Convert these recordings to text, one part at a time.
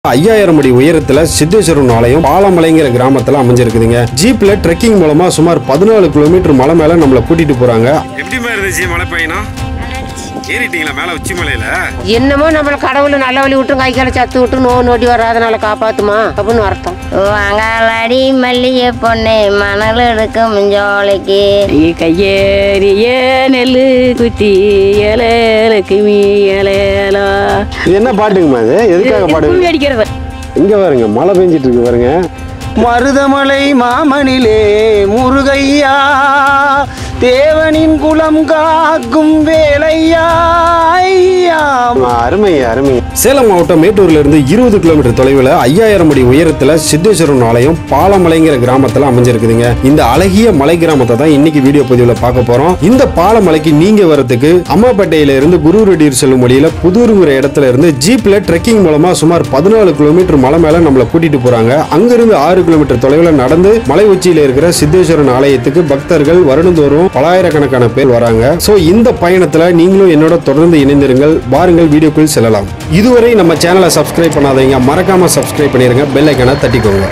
ஐயாயிரம் அடி உயரத்துல சித்தேஸ்வரன் ஆலயம் பாலமலைங்கிற கிராமத்துல அமைஞ்சிருக்குதுங்க ஜீப்ல ட்ரெக்கிங் மூலமா சுமார் பதினாலு கிலோமீட்டர் மலை மேல நம்மள கூட்டிட்டு போறாங்க எப்படிமா இருந்துச்சு மலை பயணம் ஏறிட்டீங்களா மேல உச்சி மலையில என்னமோ நம்மள கடவுள் நல்ல வழி விட்டு கை கால சத்து விட்டு நோ நொடி வராதனால காப்பாத்துமா அப்படின்னு அர்த்தம் வாங்காலடி மல்லிகை பொண்ணு மணல் எடுக்கும் ஜோலைக்கு கையேறிய நெல்லு குத்தி ஏலேலக்குமி ஏலேலா இது என்ன பாட்டுங்கம்மா இது எதுக்காக பாடுங்க கும்மி அடிக்கிறது இங்க பாருங்க மழை பெஞ்சிட்டு இருக்கு பாருங்க மருதமலை மாமணிலே முருகையா தேவனின் குலம் காக்கும் வேலையா ஐயா ஆமா, அருமைங்க அருமைங்க சேலம் மாவட்டம் மேட்டூர்ல இருந்து இருபது கிலோமீட்டர் தொலைவில் ஐயாயிரம் அடி உயரத்துல சித்தேஸ்வரன் ஆலயம் பாலமலைங்கிற கிராமத்துல அமைஞ்சிருக்குதுங்க இந்த அழகிய மலை கிராமத்தை தான் இன்னைக்கு வீடியோ பதிவுல பார்க்க போறோம் இந்த பாலமலைக்கு நீங்க வரதுக்கு அம்மாப்பேட்டையில இருந்து குருரெட்டியூர் செல்லும் வழியில புதூருங்கிற இடத்துல இருந்து ஜீப்ல ட்ரெக்கிங் மூலமா சுமார் பதினாலு கிலோமீட்டர் மலை மேல நம்மள கூட்டிட்டு போறாங்க அங்கிருந்து ஆறு கிலோமீட்டர் தொலைவில் நடந்து மலை உச்சியில இருக்கிற சித்தேஸ்வரன் ஆலயத்துக்கு பக்தர்கள் வருடந்தோறும் பலாயிரக்கணக்கான பேர் வராங்க சோ இந்த பயணத்துல நீங்களும் என்னோட தொடர்ந்து இணைந்திருங்கள் வாருங்கள் வீடியோக்குள் செல்லலாம் இதுவரை நம்ம சேனலை சப்ஸ்கிரைப் பண்ணாதீங்க மறக்காம சப்ஸ்கிரைப் பண்ணிருங்க பெல் ஐக்கனை தட்டிக்கோங்க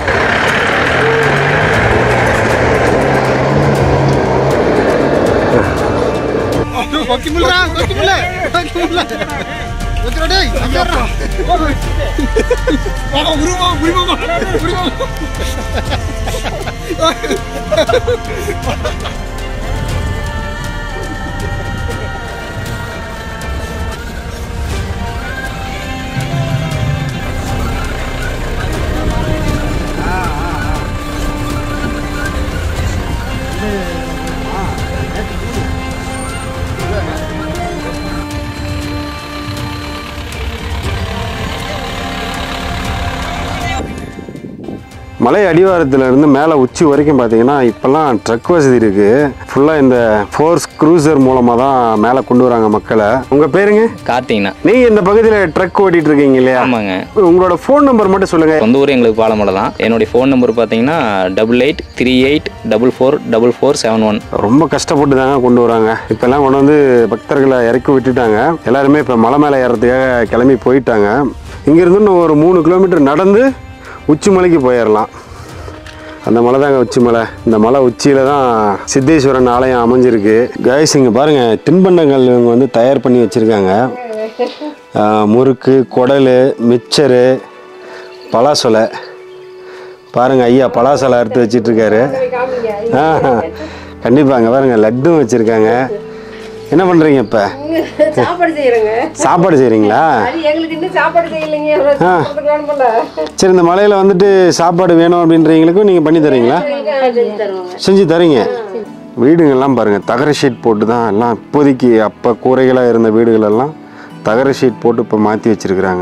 மலை அடிவாரத்துல இருந்து மேலே உச்சி வரைக்கும் பார்த்தீங்கன்னா இப்போல்லாம் ட்ரக் வசதி இருக்கு ஃபுல்லாக இந்த ஃபோர்ஸ் க்ரூசர் மூலமாக தான் மேலே கொண்டு வராங்க மக்களை உங்கள் பேருங்க கார்த்திங்ண்ணா நீங்க இந்த பகுதியில் ட்ரக் ஓட்டிட்டு இருக்கீங்க இல்லையா ஆமாங்க உங்களோட ஃபோன் நம்பர் மட்டும் சொல்லுங்க சொந்த ஊர் எங்களுக்கு பாலமலை தான் என்னுடைய ஃபோன் நம்பர் பார்த்தீங்கன்னா double eight three eight double four double four seven one ரொம்ப கஷ்டப்பட்டு தாங்க கொண்டு வராங்க இப்பெல்லாம் கொண்டு வந்து பக்தர்களை இறக்கி விட்டுட்டாங்க எல்லாருமே இப்போ மலை மேலே ஏறதுக்காக கிளம்பி போயிட்டாங்க இங்கிருந்து இன்னும் ஒரு மூணு கிலோமீட்டர் நடந்து உச்சி மலைக்கு போயிடலாம் அந்த மலை தாங்க உச்சி மலை இந்த மலை உச்சியில தான் சித்தேஸ்வரன் ஆலயம் அமைஞ்சிருக்கு கைஸ் இங்கே பாருங்க தின்பண்டங்கள் இவங்க வந்து தயார் பண்ணி வச்சிருக்காங்க ஆஹ், முறுக்கு குடல் மிச்சரு பலாசொலை பாருங்க ஐயா பலாசொலை அறுத்து வச்சிட்டு இருக்காரு ஆ, கண்டிப்பாங்க பாருங்க லட்டும் வச்சிருக்காங்க என்ன பண்றீங்க இப்ப சாப்பாடு செய்யறேங்க சாப்பாடு செய்றீங்களா எங்களுக்கு இன்னும் சாப்பாடு செய்யலைங்க ஆ. சரி இந்த மலையில வந்துட்டு சாப்பாடு வேணும் அப்படின்றவங்களுக்கும் நீங்க பண்ணி தரீங்களா செஞ்சு தரீங்க வீடுங்கள்லாம் பாருங்க தகர ஷீட் போட்டு தான் எல்லாம் இப்போதைக்கு அப்போ கூரைகளாக இருந்த வீடுகள் எல்லாம் தகர ஷீட் போட்டு இப்போ மாற்றி வச்சிருக்கிறாங்க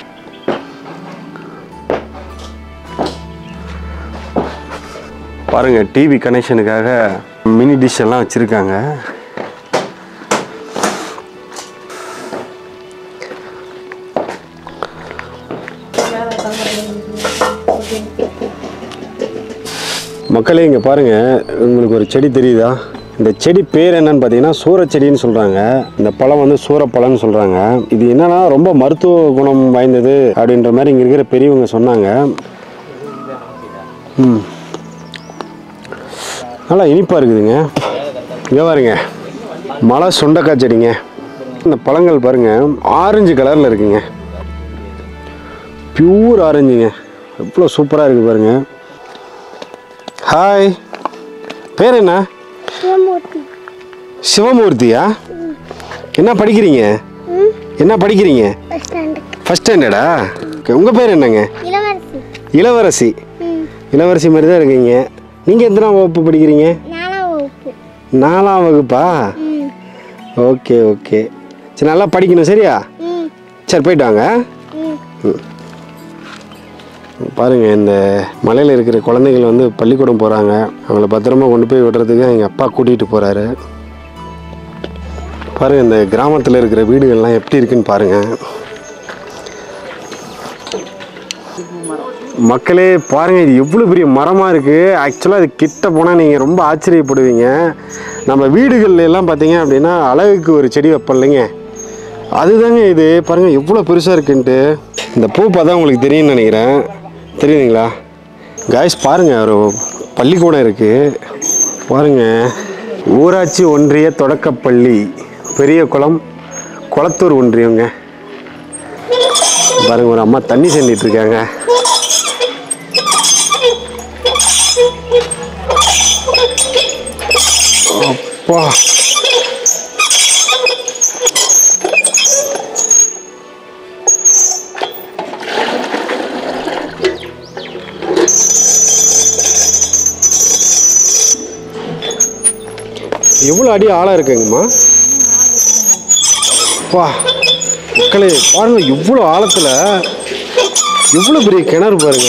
பாருங்க டிவி கனெக்ஷனுக்காக மினி டிஷ் எல்லாம் வச்சிருக்காங்க மக்களே இங்கே பாருங்க உங்களுக்கு ஒரு செடி தெரியுதா இந்த செடி பேர் என்னன்னு பார்த்தீங்கன்னா சூரச்செடின்னு சொல்கிறாங்க இந்த பழம் வந்து சூரப்பழம்னு சொல்கிறாங்க இது என்னன்னா ரொம்ப மருத்துவ குணம் வாய்ந்தது அப்படின்ற மாதிரி இங்கே இருக்கிற பெரியவங்க சொன்னாங்க ம் நல்லா இனிப்பாக இருக்குதுங்க இங்கே பாருங்க மலை சுண்டக்காய் செடிங்க இந்த பழங்கள் பாருங்க ஆரஞ்சு கலரில் இருக்குங்க பியூர் ஆரஞ்சுங்க எவ்வளோ சூப்பராக இருக்குது பாருங்க ஹாய் பேர் என்ன சிவமூர்த்தியா என்ன படிக்கிறீங்க என்ன படிக்கிறீங்க ஃபர்ஸ்ட் ஸ்டாண்டர்டா உங்கள் பேர் என்னங்க இளவரசி இளவரசி இளவரசி மாதிரி தான் இருக்கீங்க நீங்கள் எத்தனாம் வகுப்பு படிக்கிறீங்க நாலாம் வகுப்பு நாலாம் வகுப்பா ஓகே ஓகே சரி நல்லா படிக்கணும் சரியா சரி போயிட்டு வாங்க ம். பாருங்க இந்த மலையில் இருக்கிற குழந்தைகள் வந்து பள்ளிக்கூடம் போகிறாங்க அவங்கள பத்திரமா கொண்டு போய் விடுறதுக்கு எங்கள் அப்பா கூட்டிகிட்டு போகிறாரு பாருங்க இந்த கிராமத்தில் இருக்கிற வீடுகள்லாம் எப்படி இருக்குன்னு பாருங்க மக்களே பாருங்க இது எவ்வளோ பெரிய மரமாக இருக்குது ஆக்சுவலாக இது கிட்ட போனால் நீங்கள் ரொம்ப ஆச்சரியப்படுவீங்க நம்ம வீடுகள்ல எல்லாம் பார்த்தீங்க அப்படின்னா அழகுக்கு ஒரு செடி வைப்போம் இல்லைங்க அதுதாங்க இது பாருங்க எவ்வளோ பெருசாக இருக்குன்ட்டு இந்த பூ பார்த்தா உங்களுக்கு தெரியும்னு நினைக்கிறேன் தெரியுதுங்களா காய்ஸ் பாருங்க ஒரு பள்ளிக்கூடம் இருக்கு பாருங்க ஊராட்சி ஒன்றிய தொடக்கப்பள்ளி பெரிய குளம் குளத்தூர் ஒன்றியங்க பாருங்க ஒரு அம்மா தண்ணி செஞ்சிட்டு இருக்காங்க அப்பா எவ்வளோ அடி ஆழம் இருக்குங்கம்மா வா மக்களே பாருங்க இவ்வளோ ஆழத்தில் எவ்வளோ பெரிய கிணறு பாருங்க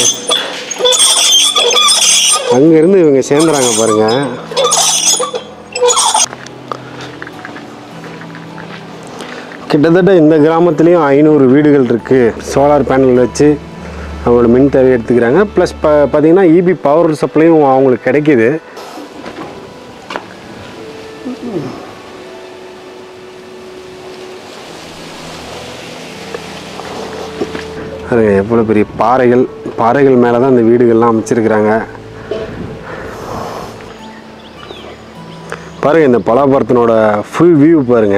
அங்கேருந்து இவங்க சேர்ந்துறாங்க பாருங்க கிட்டத்தட்ட இந்த கிராமத்துலேயும் ஐநூறு வீடுகள் இருக்குது சோலார் பேனல் வச்சு அவங்களோட மின் தேவை எடுத்துக்கிறாங்க ப்ளஸ் ப பார்த்தீங்கன்னா இபி பவர் சப்ளையும் அவங்களுக்கு கிடைக்கிது அது எவ்வளோ பெரிய பாறைகள் பாறைகள் மேலே தான் இந்த வீடுகள்லாம் அமைச்சிருக்கிறாங்க பாருங்க இந்த பலாபரத்தினோட ஃபுல் வியூ பாருங்க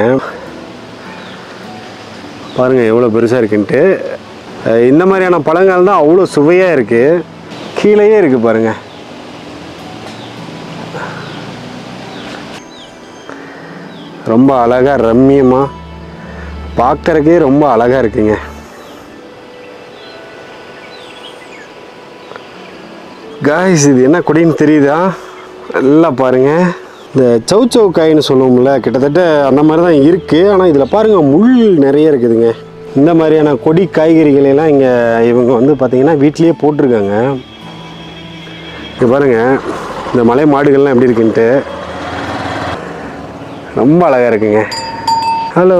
பாருங்க எவ்வளோ பெருசாக இருக்குன்ட்டு அஹ் இந்த மாதிரியான பழங்கள் தான் அவ்வளோ சுவையாக இருக்குது கீழேயே இருக்குது பாருங்க ரொம்ப அழகாக ரம்மியமாக பார்க்கறக்கே ரொம்ப அழகாக இருக்குங்க காய்ஸ் இது என்ன கொடின்னு தெரியுதா நல்லா பாருங்க இந்த சௌ காயின்னு சொல்லுவோம்ல கிட்டத்தட்ட அந்த மாதிரி தான் இருக்குது ஆனால் இதில் பாருங்க முள் நிறைய இருக்குதுங்க இந்த மாதிரியான கொடி காய்கறிகளை எல்லாம் இங்கே இவங்க வந்து பார்த்தீங்கன்னா வீட்லேயே போட்டிருக்காங்க இங்க பாருங்க இந்த மலை மாடுகள்லாம் எப்படி இருக்குன்ட்டு ரொம்ப அழகாக இருக்குங்க ஹலோ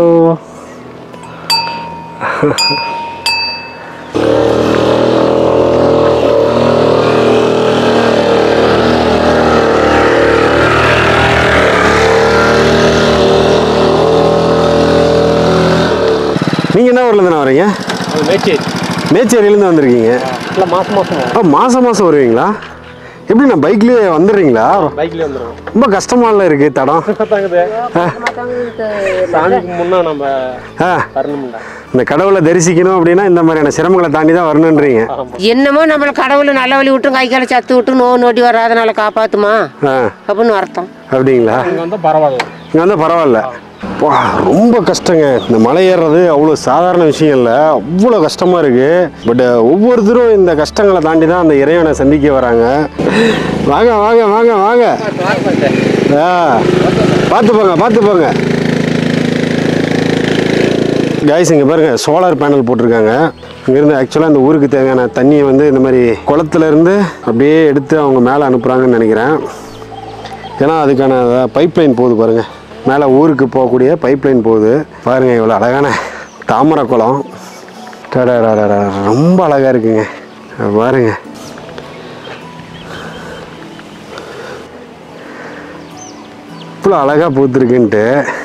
நீங்கள் என்ன ஊர்லேருந்து வரீங்க மேச்சேரியிலேருந்து வந்திருக்கீங்க இல்லை மாதம் மாதம் ஆ மாதம் மாதம் வருவீங்களா எப்படி நான் பைக்லேயே வந்துடுறீங்களா பைக்லேயே வந்துடும் ரொம்ப கஷ்டமால இருக்கு தடம் தாங்குது சாமிக்கு முன்னே நம்ம ஆ வரணும்டா இந்த கடவுளை தரிசிக்கணும் அப்படின்னா இந்த மாதிரியான சிரமங்களை தாண்டி தான் வரணுன்றீங்க என்னமோ நம்மளை கடவுள் நல்ல வழி விட்டும் கை காலை சத்து விட்டு நோ நொடி வராதனால காப்பாத்துமா ஆ அப்படின்னு அர்த்தம் அப்படிங்களா இங்கே வந்து பரவாயில்ல இங்கே வந்து பரவாயில்ல வா ரொம்ப கஷ்டங்க இந்த மலை ஏறுறது அவ்வளோ சாதாரண விஷயம் இல்லை அவ்வளோ கஷ்டமாக இருக்குது பட் ஒவ்வொருத்தரும் இந்த கஷ்டங்களை தாண்டி தான் அந்த இறைவனை சந்திக்க வராங்க வாங்க வாங்க வாங்க வாங்க ஆ பார்த்து போங்க பார்த்து போங்க காய்ஸ் இங்கே பாருங்க சோலார் பேனல் போட்டிருக்காங்க இங்கேருந்து ஆக்சுவலாக இந்த ஊருக்கு தேவையான தண்ணியை வந்து இந்த மாதிரி குளத்துல இருந்து அப்படியே எடுத்து அவங்க மேலே அனுப்புகிறாங்கன்னு நினைக்கிறேன் ஏன்னா அதுக்கான பைப் லைன் போகுது பாருங்க மேலே ஊருக்கு போகக்கூடிய பைப் லைன் போகுது பாருங்க இவ்வளோ அழகான தாமரை குளம் டடடடடட, ரொம்ப அழகாக இருக்குங்க பாருங்க இவ்வளோ அழகாக பூத்துருக்குன்ட்டு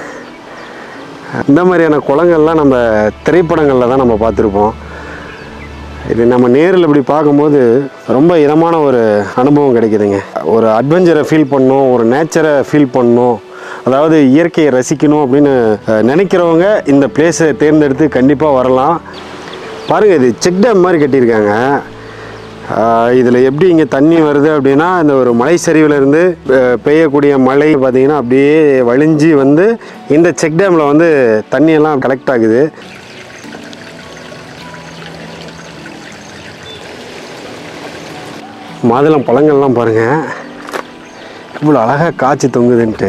இந்த மாதிரியான குளங்கள்லாம் நம்ம திரைப்படங்களில் தான் நம்ம பார்த்துருப்போம் இது நம்ம நேரில் இப்படி பார்க்கும்போது ரொம்ப இதமான ஒரு அனுபவம் கிடைக்குதுங்க ஒரு அட்வென்ச்சரை ஃபீல் பண்ணணும் ஒரு நேச்சரை ஃபீல் பண்ணணும் அதாவது இயற்கையை ரசிக்கணும் அப்படின்னு அஹ், நினைக்கிறவங்க இந்த பிளேஸை தேர்ந்தெடுத்து கண்டிப்பாக வரலாம் பாருங்கள் இது செக் டேம் மாதிரி கட்டியிருக்காங்க இதில் எப்படி இங்கே தண்ணி வருது அப்படின்னா இந்த ஒரு மலை சரிவிலேருந்து பெய்யக்கூடிய மழை பார்த்திங்கன்னா அப்படியே வழிஞ்சி வந்து இந்த செக் டேமில் வந்து தண்ணியெல்லாம் கலெக்ட் ஆகுது மாதுளம் பழங்கள்லாம் பாருங்கள் இவ்வளோ அழகாக காய்ச்சி தொங்குதுன்ட்டு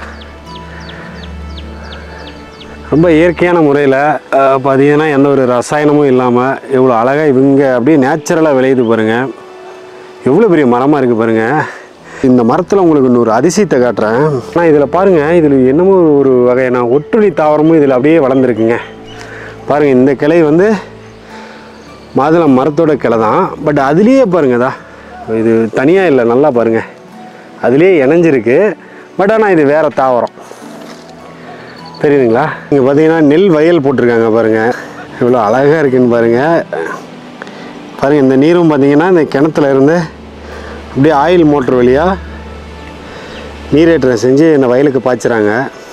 ரொம்ப இயற்கையான முறையில் பார்த்தீங்கன்னா எந்த ஒரு ரசாயனமும் இல்லாமல் இவ்வளோ அழகாக இவங்க அப்படியே நேச்சுரலாக விளையுது பாருங்கள் எவ்வளோ பெரிய மரமாக இருக்குது பாருங்கள் இந்த மரத்தில் உங்களுக்கு இன்னொரு அதிசயத்தை காட்டுறேன் ஆனால் இதில் பாருங்கள் இதில் என்னமோ ஒரு வகையான ஒட்டுண்ணி தாவரமும் இதில் அப்படியே வளர்ந்துருக்குங்க பாருங்கள் இந்த கிளை வந்து மாதுளம் மரத்தோட கிளை தான் பட் அதுலேயே பாருங்கதா இது தனியாக இல்லை நல்லா பாருங்கள் அதுலேயே இணைஞ்சிருக்கு பட் ஆனால் இது வேறு தாவரம் தெரியுதுங்களா இங்கே பார்த்தீங்கன்னா நெல் வயல் போட்டிருக்காங்க பாருங்கள் இவ்வளோ அழகாக இருக்குன்னு பாருங்கள் பாருங்கள் இந்த நீரும் பார்த்தீங்கன்னா இந்த கிணத்துல இருந்து அப்படியே ஆயில் மோட்ரு வழியாக நீரேற்றம் செஞ்சு இந்த வயலுக்கு பாய்ச்சுறாங்க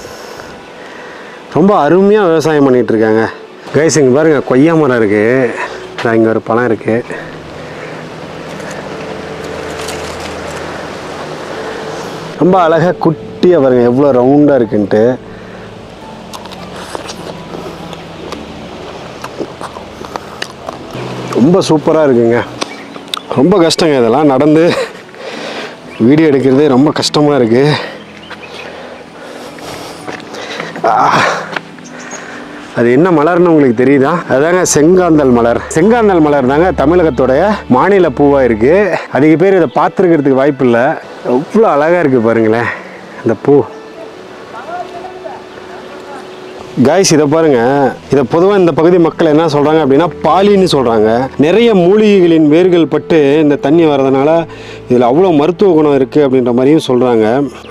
ரொம்ப அருமையாக விவசாயம் பண்ணிகிட்டு இருக்காங்க கைஸ் இங்கே பாருங்கள் கொய்யா மரம் இருக்குது இங்கே ஒரு பழம் இருக்குது ரொம்ப அழகாக குட்டியாக பாருங்கள் எவ்வளோ ரவுண்டாக இருக்குன்ட்டு ரொம்ப சூப்பராக இருக்குங்க ரொம்ப கஷ்டங்க இதெல்லாம் நடந்து வீடியோ எடுக்கிறதே ரொம்ப கஷ்டமாக இருக்குது அது என்ன மலர்னு உங்களுக்கு தெரியுதா அதாங்க செங்காந்தல் மலர் செங்காந்தல் மலர் தாங்க தமிழகத்தோடைய மாநில பூவாக இருக்குது அதிக பேர் இதை பார்த்துருக்கிறதுக்கு வாய்ப்பு இல்லை எவ்வளோ அழகாக இருக்குது பாருங்களேன் இந்த பூ காய்ஸ் இதை பாருங்க இதை பொதுவாக இந்த பகுதி மக்கள் என்ன சொல்கிறாங்க அப்படின்னா பாலின்னு சொல்கிறாங்க நிறைய மூலிகைகளின் வேர்கள் பட்டு இந்த தண்ணி வர்றதுனால இதில் அவ்வளோ மருத்துவ குணம் இருக்குது அப்படின்ற மாதிரியும் சொல்கிறாங்க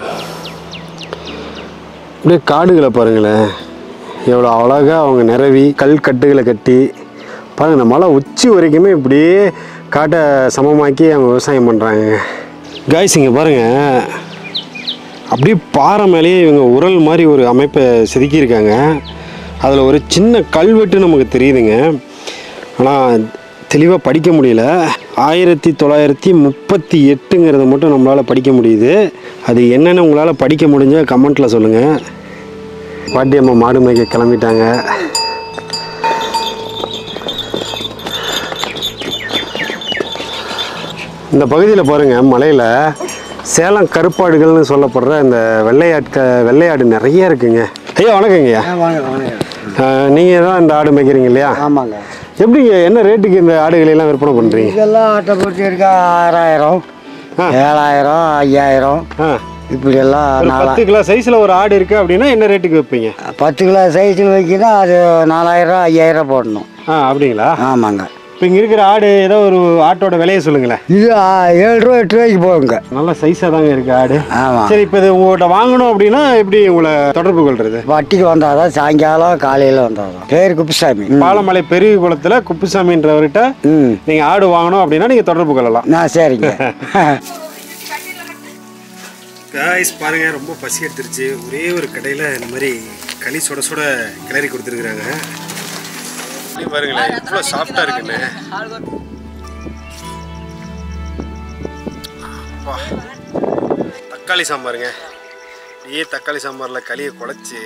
அப்படியே காடுகளை பாருங்களேன் எவ்வளோ அழகாக அவங்க நிரவி கல் கட்டுகளை கட்டி பாருங்க இந்த மலை உச்சி வரைக்குமே இப்படியே காட்டை சமமாக்கி அவங்க விவசாயம் பண்ணுறாங்க காய்ஸ் இங்கே பாருங்கள் அப்படியே பாறை மேலேயே இவங்க உரல் மாதிரி ஒரு அமைப்பை செதுக்கியிருக்காங்க அதில் ஒரு சின்ன கல்வெட்டு நமக்கு தெரியுதுங்க ஆனால் தெளிவாக படிக்க முடியல ஆயிரத்தி தொள்ளாயிரத்தி முப்பத்தி எட்டுங்கிறத மட்டும் நம்மளால் படிக்க முடியுது அது என்னென்னு உங்களால் படிக்க முடிஞ்ச கமெண்ட்டில் சொல்லுங்கள் பாட்டியம்மா மாடு மேய்க்க கிளம்பிட்டாங்க இந்த பகுதியில் பாருங்கள் மலையில் சேலம் கருப்பாடுகள்னு சொல்லப்படுற இந்த வெள்ளையாட்க வெள்ளையாடு நிறைய இருக்குங்க ஐயா வணக்கங்கய்யா நீங்கள் தான் இந்த ஆடு மேய்க்கிறீங்க இல்லையா ஆமாங்க எப்படிங்க என்ன ரேட்டுக்கு இந்த ஆடுகளை எல்லாம் விற்பனை பண்ணுறீங்க இதெல்லாம் ஆட்டை பொறுத்து இருக்கா ஆறாயிரம் ஆ. ஏழாயிரம் ஐயாயிரம் ஆ இப்படி எல்லாம் ஒரு நாலா பத்து கிலோ சைஸில் ஒரு ஆடு இருக்குது அப்படின்னா என்ன ரேட்டுக்கு வைப்பீங்க பத்து கிலோ சைஸில் வைக்கணும் அது நாலாயிரம் ஐயாயிரம் போடணும் ஆ அப்படிங்களா ஆமாங்க இப்போ இங்கே இருக்கிற ஆடு ஏதோ ஒரு ஆட்டோட விலையை சொல்லுங்களேன் இது ஆ, ஏழு ரூபா எட்டு ரூபாய்க்கு போகுங்க நல்ல சைஸாக தாங்க இருக்கு ஆடு ஆமாம் சரி இப்போ இது உங்கள்கிட்ட வாங்கணும் அப்படின்னா எப்படி உங்களை தொடர்பு கொள்றது வட்டிக்கு வந்தாதான் சாயங்காலம் காலையில் வந்தாதான் பேர் குப்புசாமி ம். பாலமலை பெரிய குளத்துல குப்புசாமின்றவர்கிட்ட ம் நீங்க ஆடு வாங்கணும் அப்படின்னா நீங்க தொடர்பு கொள்ளலாம் நான் சரிங்க காய்ஸ் பாருங்க ரொம்ப பசி எடுத்துருச்சு ஒரே ஒரு கடையில் இந்த மாதிரி களி சுட சுட கிளறி கொடுத்துருக்குறாங்க பாருங்களேன் இவ்வளோ சாஃப்டாக இருக்குன்னு அப்பா. தக்காளி சாம்பாருங்க இதே தக்காளி சாம்பாரில் களியை குழச்சி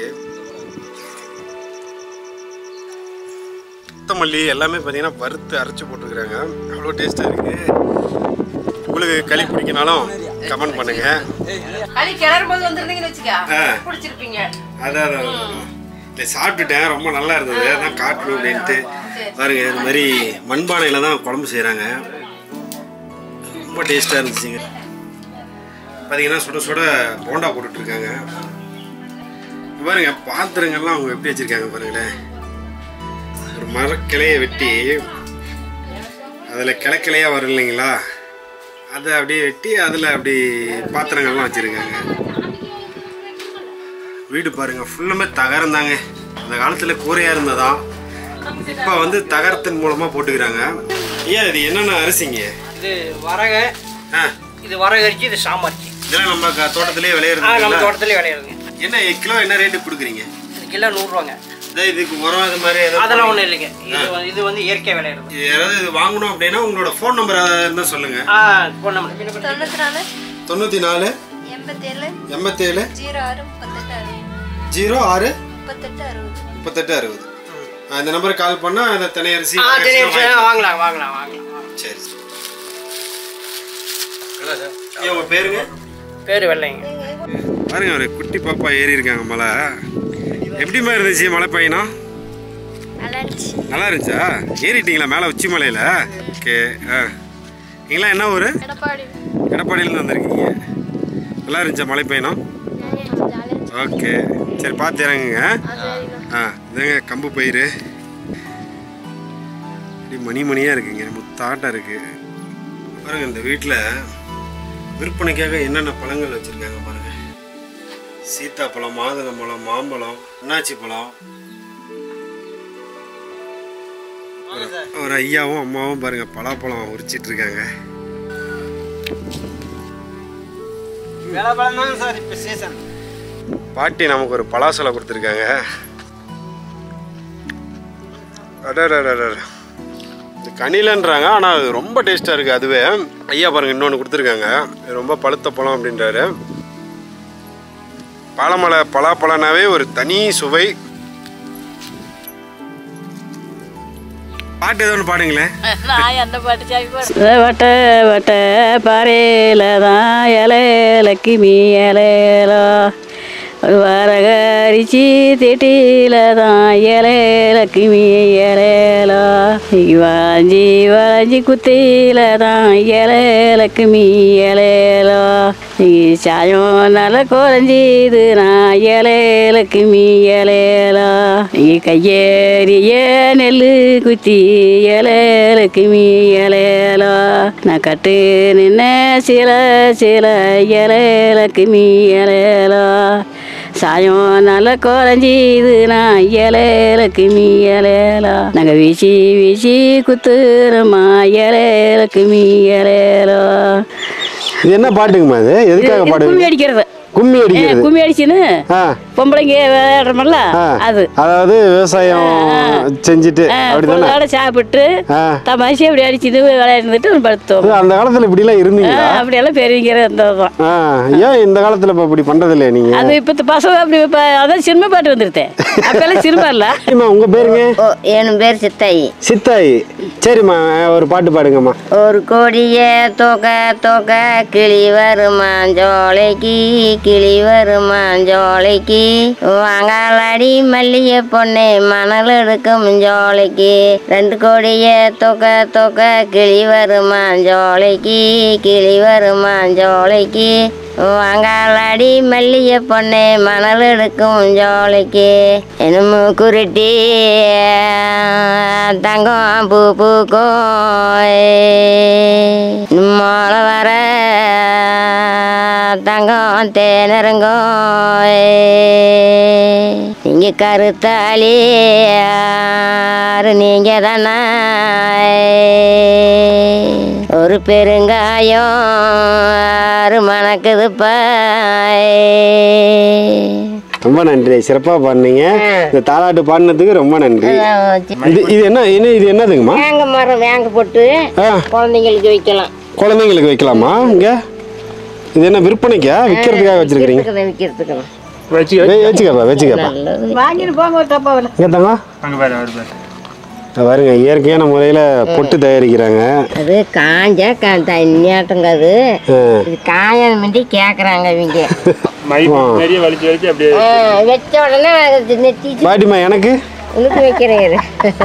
கொத்தமல்லி எல்லாமே பார்த்தீங்கன்னா வறுத்து அரைச்சி போட்டுருக்குறாங்க அவ்வளோ டேஸ்ட்டாக இருக்குது உங்களுக்கு களி பிடிக்கினாலும் கமெண்ட் பண்ணுங்க களி கிளறும் போது வந்துருந்தீங்கன்னு வச்சுக்க ஆ. பிடிச்சிருப்பீங்க அதான் அதான், அதான். இல்லை சாப்பிட்டுட்டேன் ரொம்ப நல்லா இருந்தது அதான் காட்டணும் அப்படின்ட்டு பாருங்க இது மாதிரி மண்பானையில் தான் குழம்பு செய்கிறாங்க ரொம்ப டேஸ்ட்டாக இருந்துச்சுங்க பார்த்தீங்கன்னா சுட சுட போண்டா போட்டுட்ருக்காங்க பாருங்க பாத்திரங்கள்லாம் அவங்க எப்படி வச்சுருக்காங்க பாருங்களேன் ஒரு மரக்கிளையை வெட்டி அதில் கிளைக்கிளையாக வரும் இல்லைங்களா அதை அப்படியே வெட்டி அதில் அப்படி பாத்திரங்கள்லாம் வச்சுருக்காங்க வீடு பாருங்க ஃபுல்லுமே தகரம் தாங்க அந்த காலத்தில் கூரையாக இருந்ததா இப்போ வந்து தகரத்தின் மூலமாக போட்டுக்கிறாங்க ஏன் இது என்னென்ன அரிசிங்க இது வரக ஆ இது வரகு அரிசி இது சாமரிசி இதெல்லாம் நம்ம க- தோட்டத்திலே ஆ நம்ம விளையிறது தோட்டத்திலே விளையாடுங்க என்ன கிலோ என்ன ரேட்டு கொடுக்குறீங்க இது கிலோ நூறுரூவாங்க இதே இதுக்கு உரம் அது மாதிரி ஏதாவது அதெல்லாம் ஒன்றும் இல்லைங்க இது வந்து- இது வந்து இயற்கை விளையாடுறது இது யாராவது இது வாங்கணும் அப்படின்னா உங்களோட ஃபோன் நம்பர் இருந்தால் சொல்லுங்க ஆ ஃபோன் நம்பர் தொண்ணூற்றி நாலு தொண்ணூற்றி நாலு எண்பத்தேழு எண்பத்தேழு ஜீரோ ஆறு முப்பத்தெட்டு அறுபது ஜீரோ ஆறு முப்பத்தெட்டு அறுபது முப்பத்தெட்டு அறுபது ஆ, இந்த நம்பருக்கு கால் பண்ணால் அந்த தனி அரிசி ஆ சரி அரிசிலாம் சரி, வாங்கிக்கலாம். வாங்கலாம் வாங்கலாம் வாங்கலாம் சரி ஏன் உங்க பேருங்க பேர் வெள்ளைங்க பாருங்க ஒரு குட்டி பாப்பா ஏறி இருக்காங்க மலை எப்படிமா இருந்துச்சு மலை பயணம் நல்லா இருந்துச்சு நல்லா இருந்துச்சா ஏறிட்டீங்களா மேலே உச்சி மலையில் ஓகே ஆ நீங்களாம் என்ன ஊர் எடப்பாடி எடப்பாடியிலேருந்து வந்திருக்கீங்க நல்லா இருந்துச்சா மலை பயணம் ஜாலியாக ஓகே சரி பார்த்து இறங்குங்க ஆ இதாங்க கம்பு பயிர் இப்படி மணி மணியாக இருக்குங்க முத்தாட்டம் இருக்குது பாருங்க இந்த வீட்டில் விற்பனைக்காக என்னென்ன பழங்கள் வச்சுருக்காங்க பாருங்க சீத்தாப்பழம் மாதுளம்பழம் மாம்பழம் அன்னாச்சி பழம் ஒரு- ஒரு ஐயாவும் அம்மாவும் பாருங்க பலாப்பழம் உரிச்சிட்டு இருக்காங்க வேலைப்பழம் தாங்க சார் இப்போ சீசன் பாட்டி நமக்கு ஒரு பலாசலை கொடுத்துருக்காங்க அடடடடட. இது கனிலன்றாங்க ஆனால் அது ரொம்ப டேஸ்ட்டாக இருக்குது அதுவே ஐயா பாருங்க இன்னொன்று கொடுத்துருக்காங்க இது ரொம்ப பழுத்த பழம் அப்படின்றாரு பாலமலை பலாப்பழனாவே ஒரு தனி சுவை பாட்டு ஏதோ ஒன்று பாடுங்களேன் வட்ட வட்ட பாறையில தான் இலைலக்கிமி இலையலோ வரகரிச்சி திட்டில தான் இலைலக்கிமி இலையலோ வாஞ்சி வளைஞ்சி குத்தியில தான் இலைலக்கிமி இலையலோ சாயம் நல்ல குறைஞ்சிது நான் இலைலக்கிமி இலையலோ நீ கையேறிய நெல்லு குத்தி இலைலக்கிமி இலையலோ நான் கட்டு நின்ன சில சில இலைலக்கிமி இலையலோ சாயம் நல்ல குறைஞ்சிது நான் இலைலக்கிமி இலையலோ நாங்கள் வீசி வீசி குத்துறமா இலைலக்கிமி இலையலோ இது என்ன பாட்டுங்கம்மா இது எதுக்காக கும்மி பாடுவீங்க அடிக்கிறது கும்மி ஏ, அடிக்கிறது கும்மி அடிச்சுன்னு ஆ பொம்பளைங்க விளையாடுறோம்ல ஆ. அது அதாவது விவசாயம் செஞ்சுட்டு அப்படிதானே பொழுதோட சாப்பிட்டு ஆ தமாஷி அப்படி அடிச்சுட்டு விளையாண்டுட்டு படுத்தோம் அது அந்த காலத்துல இப்படிலாம் இருந்தீங்களா அப்படியெல்லாம் பெரியவங்க இருந்ததுதான் ஆ ஏன் இந்த காலத்துல இப்ப இப்படி பண்றது இல்லையா நீங்க அது இப்ப பசங்க அப்படி இப்ப அதான் சினிமா பாட்டு வந்துருத்தேன் அப்பெல்லாம் சினிமா இல்ல சரிம்மா உங்க பேருங்க ஓ என் பேர் சித்தாயி சித்தாயி சரிம்மா ஒரு பாட்டு பாடுங்கம்மா ஒரு கொடிய தொக தொக கிளி வருமா ஜோலைக்கு கிளி வருமா ஜோலைக்கு வாங்காலடி மல்லிகை பொண்ணே மணல் எடுக்கும் ஜோலைக்கு ரெண்டு கொடிய தொக தொக கிளி வருமா ஜோலைக்கு கிளி வருமா ஜோலைக்கு வாங்காலடி மல்லிகை பொண்ணே மணல் எடுக்கும் ஜோலைக்கு என்னமோ குருட்டி தங்கம் பூ பூக்கும் மழை வர தங்கம் தேனருங்கும் நீங்க கருத்தாளி யாரு நீங்க தானே ஒரு பெருங்காயம் யாரு மணக்குதுப்பா ரொம்ப நன்றி சிறப்பா பாடுனீங்க இந்த தாலாட்டு பாடினதுக்கு ரொம்ப நன்றி இது இது என்ன என்ன இது என்னதுங்கம்மா வேங்க மரம் வேங்க போட்டு ஆ குழந்தைங்களுக்கு வைக்கலாம் குழந்தைங்களுக்கு வைக்கலாமா இங்க இது என்ன விற்பனைக்கா விற்கிறதுக்காக வச்சிருக்கிறீங்க விற்கிறதுக்கு வச்சு வே- வச்சுக்கப்பா வச்சுக்கப்பா வாங்கிட்டு போங்க ஒரு டப்பா இங்க தங்க அங்கே பாரு அவர் பாரு இங்க பாருங்க இயற்கையான முறையில பொட்டு தயாரிக்கிறாங்க அது காஞ்ச கா தண்ணியாட்டங்க அது ஆ. இது காயன மிண்டி கேட்குறாங்க இவங்க மை நிறைய வலிச்சு வலிச்சு அப்படியே ஆ, வச்ச உடனே அது நெத்தி பாட்டிமா எனக்கு உனக்கு வைக்கிறேன்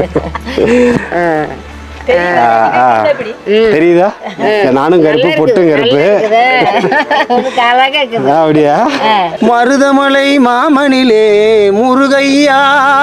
ஆ ஆ, ஆ. தெரியுதா நானும் கருப்பு பொட்டும் கருப்பு உனக்கு அழகா இருக்குது ஆ, அப்படியா மருதமலை மாமணிலே முருகையா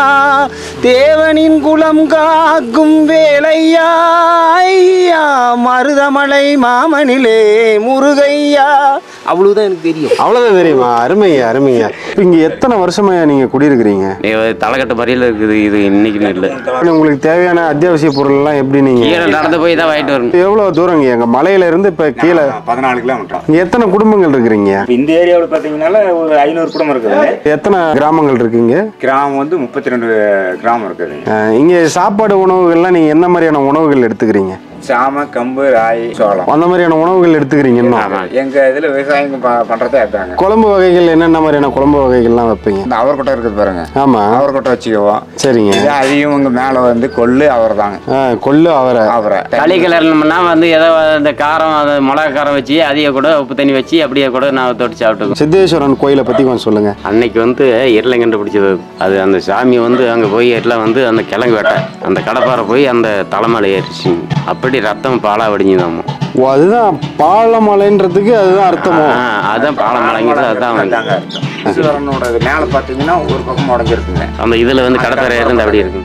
தேவனின் குலம் காக்கும் வேலையா ஐயா மருதமலை மாமணிலே முருகையா அவ்வளவுதான் எனக்கு தெரியும் அவ்வளவுதான் தெரியுமா அருமைங்க அருமைங்க இப்ப இங்க எத்தனை வருஷமா நீங்க குடியிருக்கிறீங்க தலைக்கட்டு மறியல இருக்குது இது இன்னைக்குன்னு இல்லை உங்களுக்கு தேவையான அத்தியாவசிய பொருள் எல்லாம் எப்படி நீங்க கீழே நடந்து போய் தான் வாங்கிட்டு வரணும் எவ்வளவு தூரங்க எங்க மலையில இருந்து இப்ப கீழே பதினாலு கிலோமீட்டர் இங்க எத்தனை குடும்பங்கள் இருக்கிறீங்க இந்த ஏரியாவில் பார்த்தீங்கன்னால ஒரு ஐநூறு குடும்பம் இருக்குது எத்தனை கிராமங்கள் இருக்குங்க கிராமம் வந்து முப்பத்தி ரெண்டு கிராமம் இருக்குதுங்க அஹ் இங்க சாப்பாடு உணவுகள்லாம் நீங்க என்ன மாதிரியான உணவுகள் எடுத்துக்கிறீங்க சாம கம்பு ராய் சோளம் அந்த மாதிரியான உணவுகள் எடுத்துக்கிறீங்க இன்னும் எங்க இதுல விவசாயம் ப- பண்றதே அதுதாங்க குழம்பு வகைகள் என்னென்ன மாதிரியான குழம்பு வகைகள்லாம் வைப்பீங்க இந்த அவர்கொட்டை இருக்குது பாருங்க ஆமா அவர்கொட்டை வச்சுக்குவோம் சரிங்க இது அதையும் இங்க மேல வந்து கொள்ளு அவர் தாங்க அஹ் கொள்ளு அவரை அவரை களி கிளறணும்னா வந்து ஏதோ அந்த காரம் அது மிளகா காரம் வச்சு அதையே கூட உப்பு தண்ணி வச்சு அப்படியே கூட நான் தொட்டு சாப்பிட்டுக்குவோம் சித்தேஸ்வரன் கோயிலை பத்தி கொஞ்சம் சொல்லுங்க அன்னைக்கு வந்து இருளை கண்டுபிடிச்சது அது. அது அந்த சாமி வந்து அங்கே போய் எல்லாம் வந்து அந்த கிழங்கு வெட்ட அந்த கடப்பாறை போய் அந்த தலைமலை ஏறிச்சு அப்படி ரத்தம் பாலா வடிஞ்சுதாமோ ஓ அதுதான் பாலமலைன்றதுக்கு அதுதான் அர்த்தமோ அதான் பாலமலைங்கிறது அதுதான் வந்து. தாங்க ஈஸ்வரனோட இது மேல பாத்தீங்கன்னா ஒரு பக்கம் உடஞ்சிருக்குங்க அந்த இதில் வந்து கடற்கரை இருந்து அப்படி இருக்கு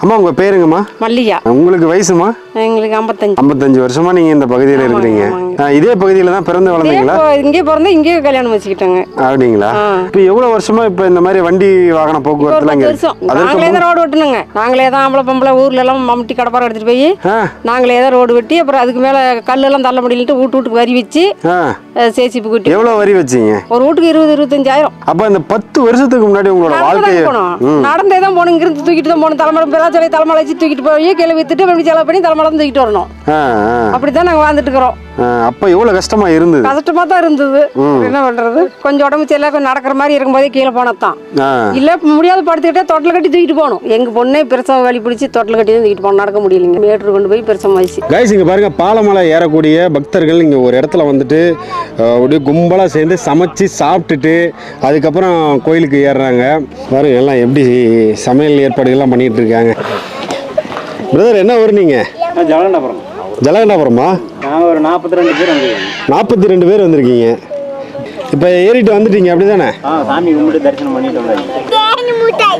அம்மா உங்க பேருங்கம்மா மல்லிகா உங்களுக்கு வயசுமா எங்களுக்கு ஐம்பத்தஞ்சு ஐம்பத்தஞ்சு வருஷமா நீங்க இந்த பகுதியில் இருக்கிறீங்க ஆ, இதே பகுதியில தான் பிறந்து வளர்ந்தீங்களா இப்போ இங்கே பிறந்து இங்கேயே கல்யாணம் வச்சுக்கிட்டாங்க அப்படிங்களா ஆ. இப்போ எவ்வளவு வருஷமா இப்போ இந்த மாதிரி வண்டி வாகன ஒரு போக்குவரத்துலாம் பத்து இங்க வருஷம் இருக்கு அதற்கு நாங்களே முன்- தான் ரோடு வெட்டணுங்க நாங்களே தான் ஆம்பளை பொம்பளை ஊர்ல எல்லாம் மம்முட்டி கடப்பாரம் எடுத்துட்டு போய் ஆ நாங்களே தான் ரோடு வெட்டி அப்புறம் அதுக்கு மேல கல்லெல்லாம் தள்ள முடியலன்ட்டு வீட்டு வீட்டுக்கு வரி வச்சு ஆ சேசிப்பு குட்டி எவ்வளவு வரி வச்சீங்க ஒரு வீட்டுக்கு இருபது இருபத்தஞ்சாயிரம் அப்ப இந்த பத்து வருஷத்துக்கு முன்னாடி உங்களோட நடந்தே வாழ்க்கையை தான் போனோம் ம். நடந்தே தான் போகணும் இங்கிருந்து தூக்கிட்டு தான் போகணும் தலைமலை பெறா சொல்லி தலைமலை வச்சு தூக்கிட்டு போய் கீழே வித்துட்டு மறுபடியும் செலவு பண்ணி தலைமலை தான் தூக்கிட்டு வரணும் ஆ, ஆ. அப்படித்தான் நாங்க வாழ்ந்துட்டு இருக்கிறோம் ஆ, அப்ப எவ்வளவு கஷ்டமா இருந்தது கஷ்டமா தான் இருந்தது என்ன பண்றது கொஞ்சம் உடம்பு சரியில்லை கொஞ்சம் நடக்கிற மாதிரி இருக்கும்போதே கீழே போனதான் ஆ. இல்ல முடியாத படுத்துக்கிட்டே தொட்டில் கட்டி தூக்கிட்டு போகணும் எங்க பொண்ணே பெருசா வலி பிடிச்சி தொட்டில் கட்டி தான் தூக்கிட்டு போகணும் நடக்க முடியலைங்க மேட்டூர் கொண்டு போய் பெருசா ஆயிடுச்சு கைஸ் இங்க பாருங்க பாலமலை ஏறக்கூடிய பக்தர்கள் இங்க ஒரு இடத்துல வந்துட்டு அஹ், அப்படியே கும்பலா சேர்ந்து சமைச்சு சாப்பிட்டுட்டு அதுக்கப்புறம் கோயிலுக்கு ஏறுறாங்க பாருங்க எல்லாம் எப்படி சமையல் ஏற்பாடுகள்லாம் பண்ணிட்டு இருக்காங்க பிரதர் என்ன ஊர் நீங்க ஜலகண்டாபுரம் ஜலகண்டாபுரமா நான் ஒரு நாற்பத்தி ரெண்டு பேர் வந்து நாற்பத்தி ரெண்டு பேர் வந்திருக்கீங்க இப்போ ஏறிட்டு வந்துட்டீங்க அப்படிதானே ஆ சாமி கும்பிட்டு தரிசனம் பண்ணிட்டு வந்தாங்க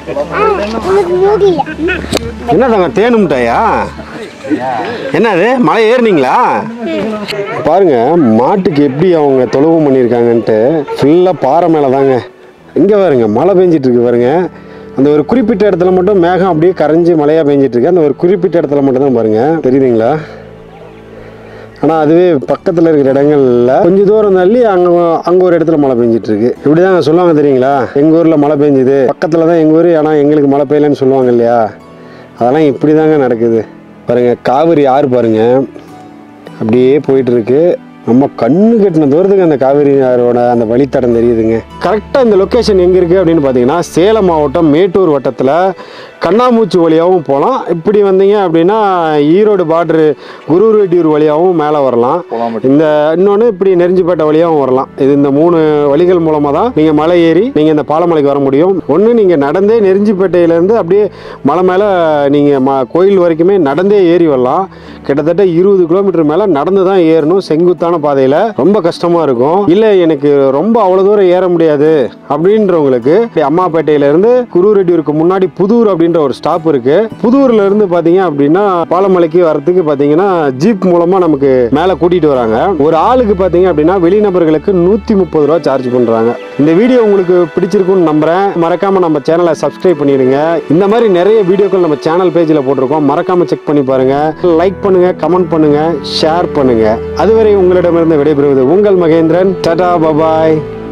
என்ன தாங்க தேனு மிட்டாயா என்னது மலை ஏறுனீங்களா பாருங்க மாட்டுக்கு எப்படி அவங்க தொழுவு பண்ணியிருக்காங்கன்ட்டு ஃபுல்லாக பாறை மேலே தாங்க இங்கே பாருங்க மழை பெஞ்சிட்டு இருக்கு பாருங்க அந்த ஒரு குறிப்பிட்ட இடத்துல மட்டும் மேகம் அப்படியே கரைஞ்சி மழையாக பெஞ்சிட்டு இருக்கு அந்த ஒரு குறிப்பிட்ட இடத்துல மட்டும் தான் பாருங்க தெரியுதுங்களா ஆனால் அதுவே பக்கத்தில் இருக்கிற இடங்கள்ல கொஞ்சம் தூரம் தள்ளி அங்கே அங்கே ஒரு இடத்துல மழை பெஞ்சிட்டு இருக்கு இப்படி தாங்க சொல்லுவாங்க தெரியுங்களா எங்கள் ஊரில் மழை பெஞ்சுது பக்கத்தில் தான் எங்கள் ஊர் ஆனால் எங்களுக்கு மழை பெய்யலன்னு சொல்லுவாங்க இல்லையா அதெல்லாம் இப்படி தாங்க நடக்குது பாருங்க காவிரி ஆறு பாருங்க அப்படியே போயிட்டு இருக்கு நம்ம கண்ணு கட்டின தூரத்துக்கு அந்த காவிரி ஆறோட அந்த வழித்தடம் தெரியுதுங்க கரெக்டாக இந்த லொக்கேஷன் எங்கே இருக்குது அப்படின்னு பார்த்தீங்கன்னா சேலம் மாவட்டம் மேட்டூர் வட்டத்தில் கண்ணாமூச்சி வழியாகவும் போகலாம் இப்படி வந்தீங்க அப்படின்னா ஈரோடு பார்டரு குருரெட்டியூர் வழியாகவும் மேலே வரலாம் இந்த இன்னொன்று இப்படி நெருஞ்சிப்பேட்டை வழியாகவும் வரலாம் இது இந்த மூணு வழிகள் மூலமாக தான் நீங்கள் மலை ஏறி நீங்கள் இந்த பாலமலைக்கு வர முடியும் ஒன்று நீங்கள் நடந்தே நெருஞ்சிப்பேட்டையிலேருந்து அப்படியே மலை மேலே நீங்கள் ம கோயில் வரைக்குமே நடந்தே ஏறி வரலாம் கிட்டத்தட்ட இருபது கிலோமீட்டர் மேலே நடந்து தான் ஏறணும் செங்குத்தான பாதையில் ரொம்ப கஷ்டமாக இருக்கும் இல்லை எனக்கு ரொம்ப அவ்வளோ தூரம் ஏற முடியாது அப்படின்றவங்களுக்கு இப்படி அம்மாப்பேட்டையிலேருந்து குருரெட்டியூருக்கு முன்னாடி புதூர் அப்படின்ற ஒரு ஸ்டாப் இருக்கு புதூர்ல இருந்து பாத்தீங்க அப்படின்னா பாலமலைக்கு வரதுக்கு பாத்தீங்கன்னா ஜீப் மூலமா நமக்கு மேல கூட்டிட்டு வராங்க ஒரு ஆளுக்கு பாத்தீங்க அப்படின்னா வெளிநபர்களுக்கு நூத்தி முப்பது ரூபா சார்ஜ் பண்றாங்க இந்த வீடியோ உங்களுக்கு பிடிச்சிருக்கும்னு நம்புறேன் மறக்காம நம்ம சேனலை சப்ஸ்கிரைப் பண்ணிடுங்க இந்த மாதிரி நிறைய வீடியோக்கள் நம்ம சேனல் பேஜ்ல போட்டிருக்கோம் மறக்காம செக் பண்ணி பாருங்க லைக் பண்ணுங்க கமெண்ட் பண்ணுங்க ஷேர் பண்ணுங்க அதுவரை உங்களிடமிருந்து விடைபெறுவது உங்கள் மகேந்திரன் டாடா பபாய்